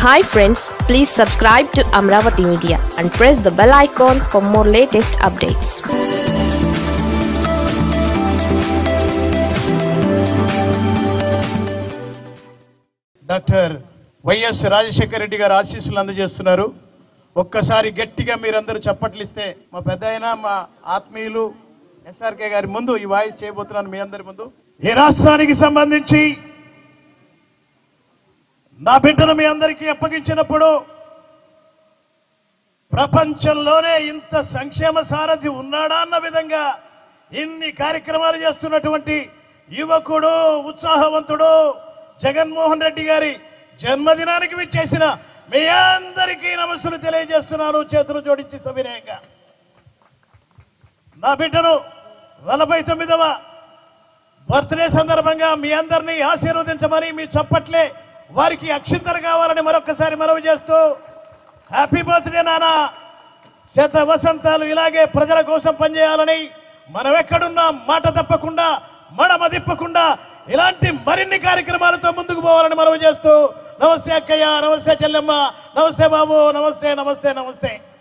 hi friends please subscribe to Amaravati media and press the bell icon for more latest updates doctor YS Rajasekhara Reddy garu ఆశీస్సులు అందజేస్తున్నారు ఒక్కసారి గట్టిగా మీరందరూ చప్పట్లు ఇస్తే మా పెద్ద అయినా మా ఆత్మీయులు ఎస్ఆర్కే గారి ముందు ఈ వాయిస్ చేయబోతున్నాను మీ అందరి ముందు ఈ రాష్ట్రానికి సంబంధించి నా బిడ్డను మీ అందరికీ అప్పగించినప్పుడు ప్రపంచంలోనే ఇంత సంక్షేమ సారథి ఉన్నాడా అన్న విధంగా ఇన్ని కార్యక్రమాలు చేస్తున్నటువంటి యువకుడు ఉత్సాహవంతుడు జగన్మోహన్ రెడ్డి గారి జన్మదినానికి విచ్చేసిన మీ అందరికీ నమస్సులు తెలియజేస్తున్నాను చేతులు జోడించి సవినయంగా నా బిడ్డను నలభై తొమ్మిదవ బర్త్డే సందర్భంగా మీ అందరినీ ఆశీర్వదించమని మీ చప్పట్లే వారికి అక్షింతలు కావాలని మరొకసారి మనవి చేస్తూ హ్యాపీ బర్త్డే నాన్న శత వసంతాలు ఇలాగే ప్రజల కోసం పనిచేయాలని మనం ఎక్కడున్నా మాట తప్పకుండా మడమ తిప్పకుండా ఇలాంటి మరిన్ని కార్యక్రమాలతో ముందుకు పోవాలని మనవి చేస్తూ నమస్తే అక్కయ్య నమస్తే చెల్లెమ్మ నమస్తే బాబు నమస్తే నమస్తే నమస్తే